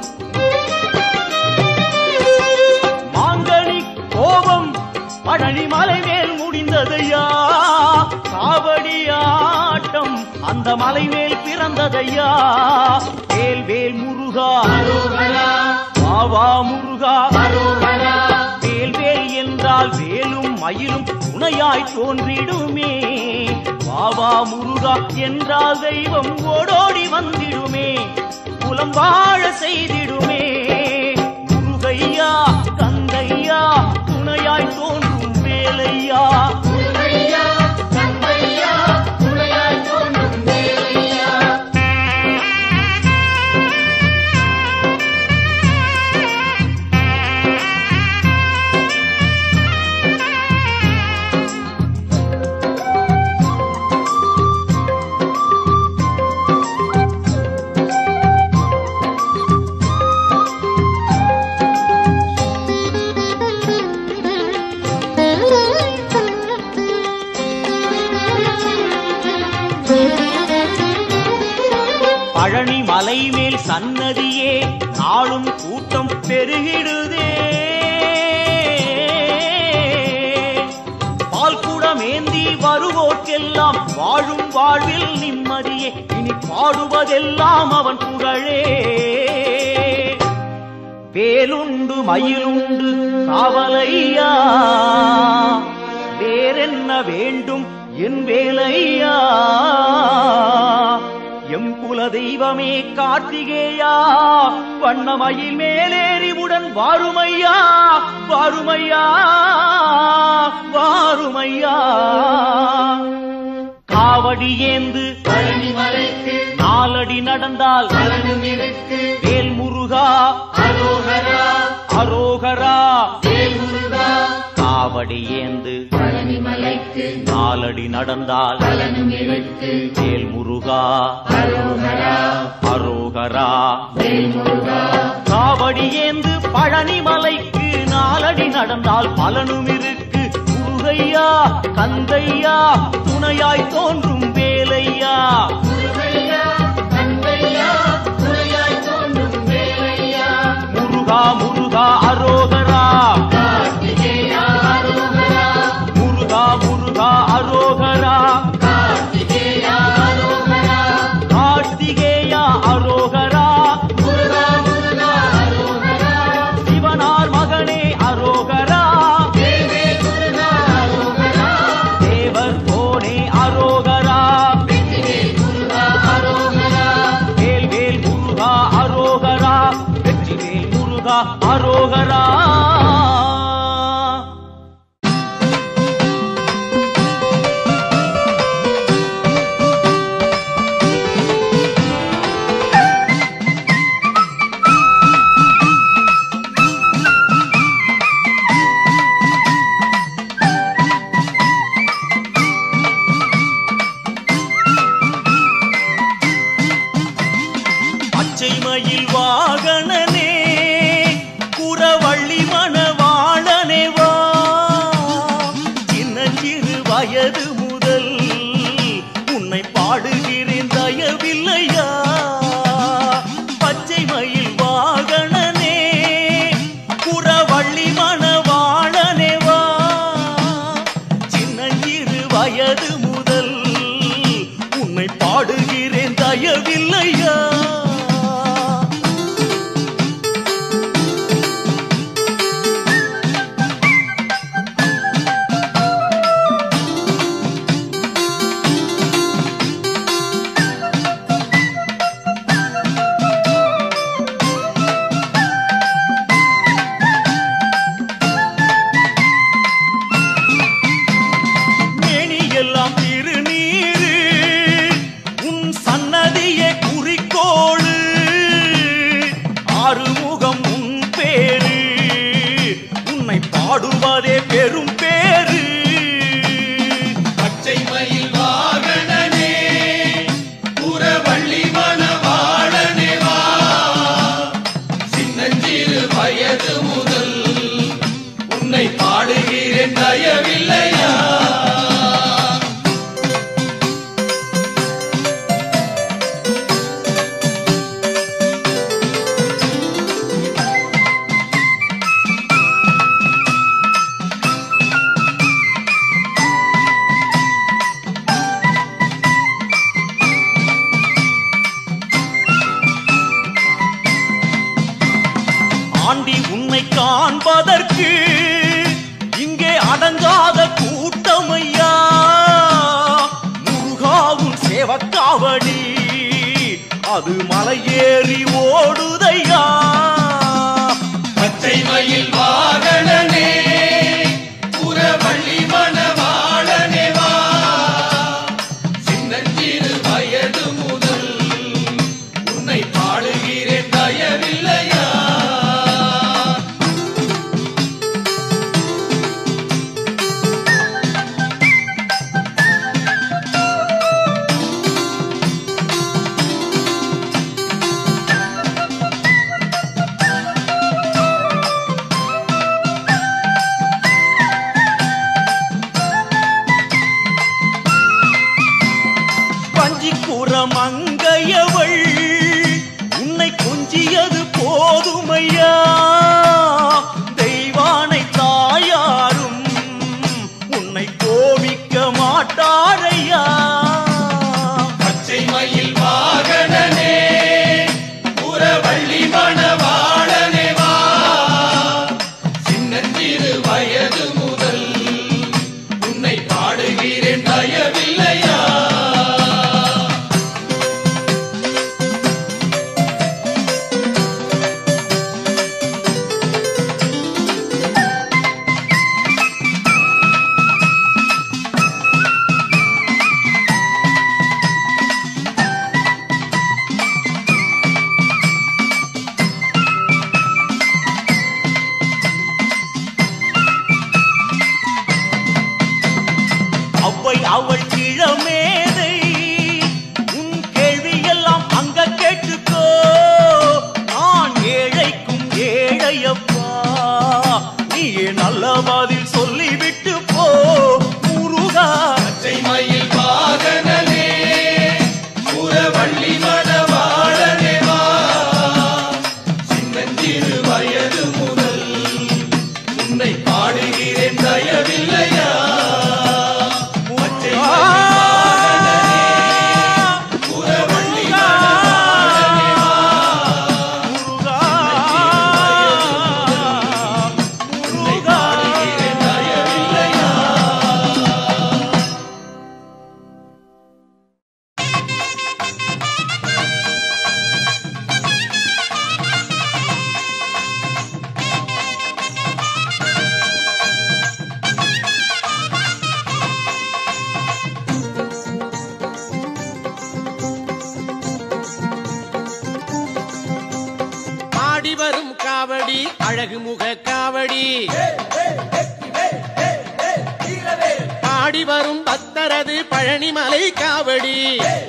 மாங்கனி கோபம் பழனி மலை மேல் முடிந்ததையா காவடி ஆட்டம் அந்த மலை மேல் பிறந்ததையா வேல் வேல் முருகா வாவா முருகா வேல் வேல் என்றால் வேலும் மயிலும் துணையாய் தோன்றிடுமே வாவா முருகா என்றால் தெய்வம் ஓடோடி வந்திடுமே குலம் வாழ செய்திடுமே முருகையா கந்தையா துணையாய் தோன்றும் வேலையா முருகையா கந்தையா துணையாய் தோன்றும் வேலையா பழனி மலை மேல் சன்னதியே நாளும் கூட்டம் பெருகிடுதே பால் குடமேந்தி வருவோர்க்கெல்லாம் வாழும் வாழ்வில் நிம்மதியே இனி பாடுவதெல்லாம் அவன் புகழே வேலுண்டு மயிலுண்டு காவலையா வேறென்ன வேண்டும் என் வேலையா எம் குல தெய்வமே கார்த்திகேயா வண்ணமயில் மேலேறிவுடன் வாருமையா வாருமையா வாருமையா காவடி ஏந்து பழனி மலைக்கு நாலடி நடந்தால் பலனும் இருக்கு வேல் முருகா அரோகரா அரோகரா வேல் முருகா காவடி ஏந்து பழனி மலைக்கு நாலடி நடந்தால் பலனும் இருக்கு வேல் முருகா அரோகரா அரோகரா வேல் முருகா காவடி ஏந்து பழனி மலைக்கு நாலடி நடந்தால் பலனும் இருக்கு முருகையா கந்தையா துணையாய் தோன்றும் வேலையா முருகையா கந்தையா துணையாய் தோன்றும் வேலையா முருகா முருகா அரோகரா கார்த்திகேயா அரோகரா முருகா முருகா அரோகரா கார்த்திகேயா அரோகரா கார்த்திகேயா அரோகரா முருகா முருகா அரோகரா சிவனார் மகனே அரோகரா தேவே முருகா அரோகரா தேவர் கோனே அரோகரா வெற்றிவேல் முருகா அரோகரா வேல் வேல் முருகா அரோகரா வெற்றிவேல் முருகா அரோகரா பச்சை மயில் வாகனனே குறவள்ளி மணவாளனே வா சின்ன சிறு வயது முதல் உன்னை பாடுகிறேன் தயவில்லையா பச்சை மயில் வாகனனே குறவள்ளி மணவாளனே வா சின்னஞ்சிறு வயது முதல் உன்னை பாடுகிறேன் தயவில்லையா மேனி எல்லாம் திருநீரு உன் சன்னதியே குறிக்கோளு ஆறுமுகம் உன் பேரு உன்னை பாடுவதே பெரும் பேரு பச்சை மயில் வாகனனே புறவள்ளி மணவாளனே வா சின்னஞ்சிறு வயது முதல் உன்னை பாடுகிறேன் தயவில்லையா ஆண்டி உன்னை காண்பதற்கு இங்கே அடங்காத கூட்டமையா முருகாவும் சேவக்காவடி அது மலையேறி ஓடுதையா பச்சை மயில் வாகனனே புறவள்ளி மணவாளனே வா சின்னஞ்சிறு வயது முதல் உன்னை பாடுகிறேன் தயவில்லையா பஞ்சிக்குற மங்கையவள் அழகு முக காவடி பாடி வரும் பக்தரது பழனிமலை காவடி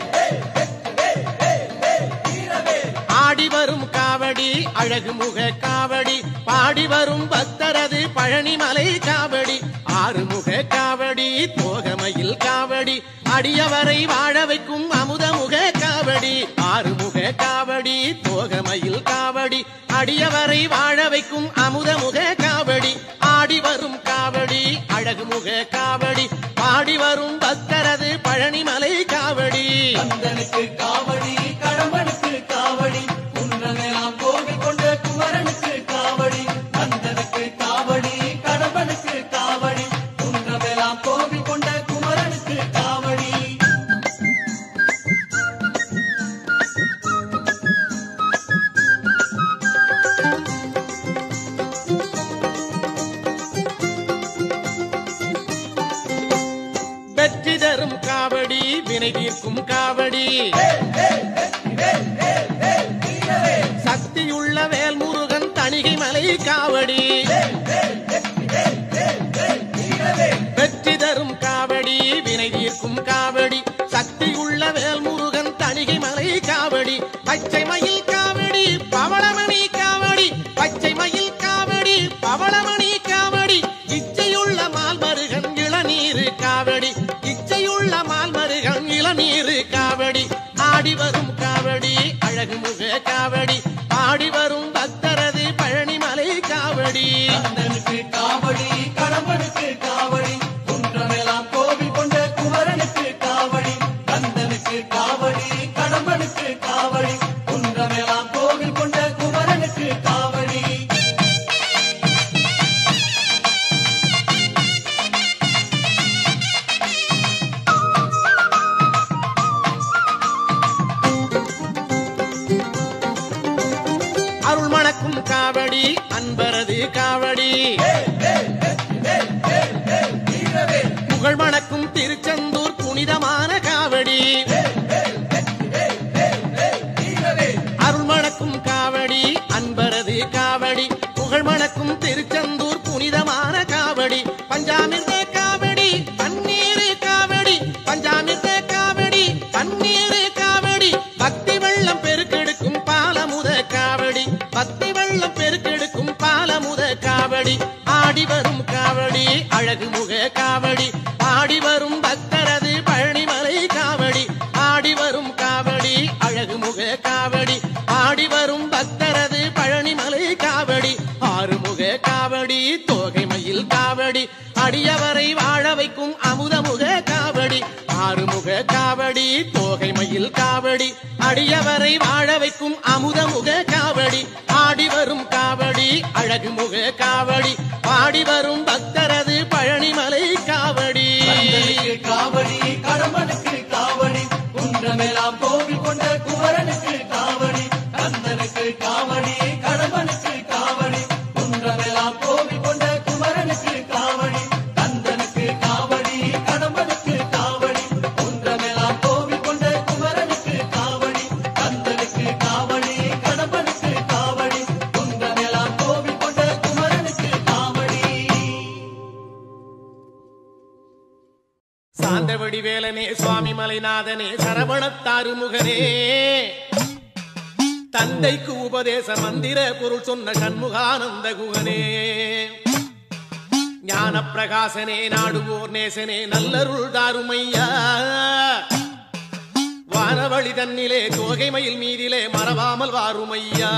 ஆடி வரும் காவடி அழகு முக காவடி பாடி வரும் பக்தரது பழனிமலை காவடி ஆறுமுக காவடி தோகமையில் காவடி அடியவரை வாழ வைக்கும் அமுதமுக காவடி ஆறுமுக காவடி தோகமையில் காவடி அடியவரை வாழ வைக்கும் அமுதமுக காவடி ஆடி வரும் காவடி அழகு முக காவடி பாடி வரும் பக்தரது பழனிமலை காவடி கந்தனுக்கு காவடி கடம்பனுக்கு காவடி குன்றமெல்லாம் கோவில் கொண்ட குமரனுக்கு காவடி கந்தனுக்கு காவடி கடம்பனுக்கு காவடி குன்றமெல்லாம் கோவில் கொண்ட குமரனுக்கு காவடி வெற்றி தரும் காவடி வினை தீர்க்கும் காவடி சக்தியுள்ள வேல்முருகன் தணிகை மலை காவடி வெற்றி தரும் காவடி வினை தீர்க்கும் காவடி சக்தியுள்ள வேல்முருகன் தணிகை மலை காவடி பச்சை மயில் காவடி பவளமணி காவடி பச்சை மயில் காவடி பவளமணி காவடி இச்சையுள்ள மால்மருகன் இளநீரு காவடி இச்சையுள்ள மால்மருகன் இளநீரு காவடி ஆடி வரும் காவடி அழகு முக காவடி ஆடி வரும் பக்தரது பழனிமலை காவடி கந்தனுக்கு காவடி கடம்பனுக்கு காவடி குன்றமெல்லாம் கோவில் கொண்ட குமரனுக்கு காவடி கந்தனுக்கு காவடி கடம்பனுக்கு காவடி குன்றமெல்லாம் கோவில் கொண்ட குமரனுக்கு காவடி அருள் மணக்கும் காவடி அன்பரது காவடி புகழ் மணக்கும் திருச்செந்தூர் புனிதமான காவடி அருள் மணக்கும் காவடி அன்பரது காவடி புகழ் மணக்கும் திருச்செந்தூர் புனிதமான காவடி பஞ்சாமிர்த காவடி பன்னீரு காவடி பஞ்சாமிர்த காவடி பன்னீரு காவடி பக்தி வெள்ளம் பெருக்கெடுக்கும் பாலமுத காவடி பக்தி வெள்ளம் பெருக்கெடுக்கும் பாலமுத காவடி ஆடி வரும் காவடி அழகு முக காவடி ஆடி வரும் பக்தரது பழனிமலை காவடி ஆடி வரும் காவடி அழகு முக காவடி ஆடி வரும் பக்தரது பழனிமலை காவடி ஆறுமுக காவடி தோகை மயில் காவடி அடியவரை வாழ வைக்கும் அமுதமுக காவடி ஆறுமுக காவடி தோகை மயில் காவடி அடியவரை வாழ வைக்கும் அமுதமுக காவடி ஆடி வரும் காவடி அழகு முக காவடி பாடி வரும் பக்தரது பழனிமலை காவடி கந்தனுக்கு காவடி கடம்பனுக்கு காவடி குன்றமெல்லாம் கோவில் கொண்ட குமரனுக்கு காவடி கந்தனுக்கு காவடி கடம்பனுக்கு காவடி குன்றமெல்லாம் கோவில் கொண்ட குமரனுக்கு காவடி கந்தனுக்கு காவடி கடம்பனுக்கு காவடி குன்றமெல்லாம் கோவில் கொண்ட குமரனுக்கு காவடி கந்தனுக்கு காவடி கடம்பனுக்கு காவடி குன்றமெல்லாம் கோவில் கொண்ட குமரனுக்கு காவடி சாந்தவடி வேலனே சுவாமி மலைநாதனே சரவணத்தாறு முகனே தந்தைக்கு உபதேச மந்திர பொருள் சொன்ன சண்முகானந்த குகனே ஞான பிரகாசனே நாடுவோர் நேசனே நல்லருள் தாருமையா வானவழி தன்னிலே தோகை மயில் மீதிலே மறவாமல் வாருமையா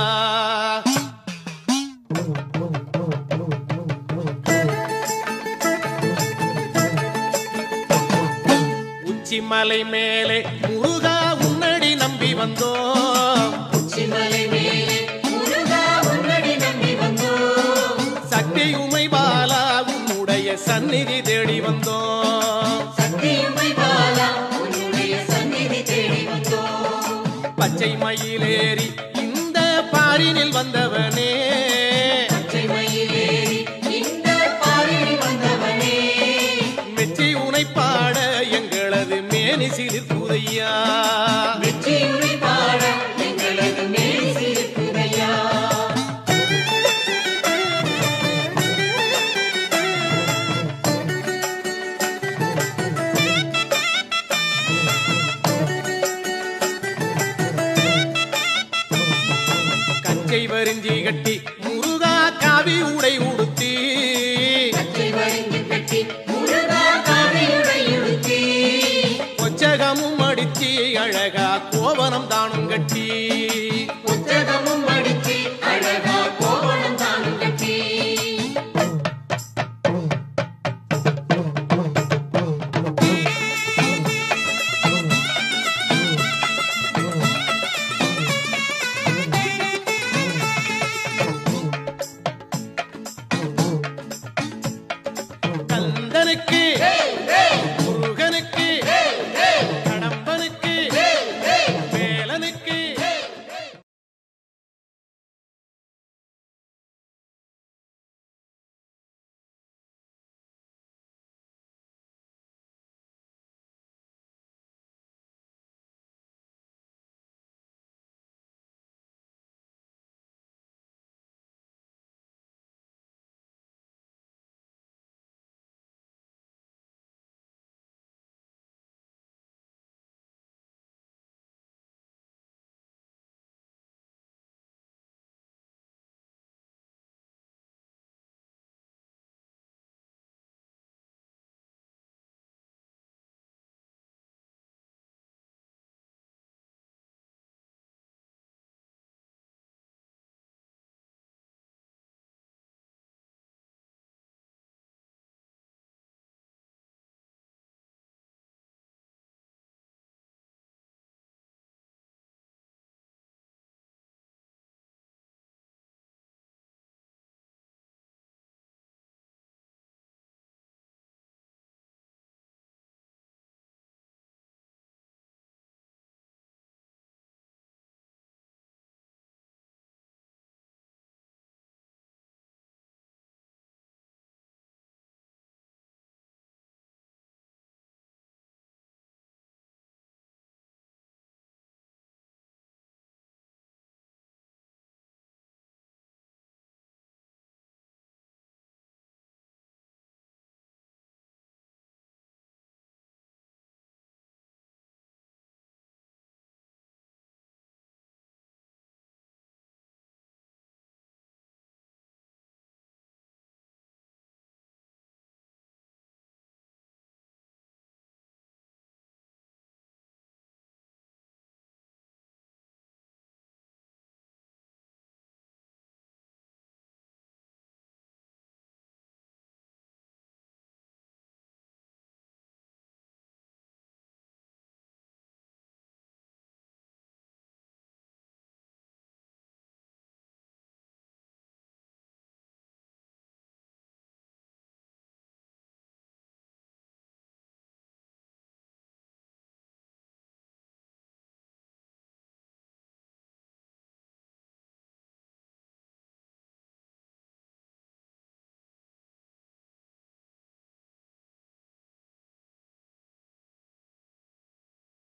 உச்சிமலை மேலே முருகா உன்னடி நம்பி வந்தோம் சிமலை மேலே முருகா உன்னடி நம்பி வந்தோம் சக்தி உமை பாலா உன்னுடைய சந்நிதி தேடி வந்தோம் சக்தியுமை பாலா உன்னுடைய சந்நிதி தேடி வந்தோம் பச்சை மயிலேறி இந்த பாரினில் வந்தவனே பச்சை மயிலேறி இந்த பாரில் வந்தவனே மெச்சி உனை பாட எங்களது மேனி சிலிர்க்குதையா வெற்றியுரை பாட எங்களது மேல் சிரிக்குதையா பச்சை வரிஞ்சி கட்டி முருகா காவி உடை உடுத்தி பச்சை வரிந்து கட்டி முருகா காவியுடை உடுத்தி கொச்சகமும் அடிச்சி அழகா கோவனம் தானும் கட்டி புத்தகம்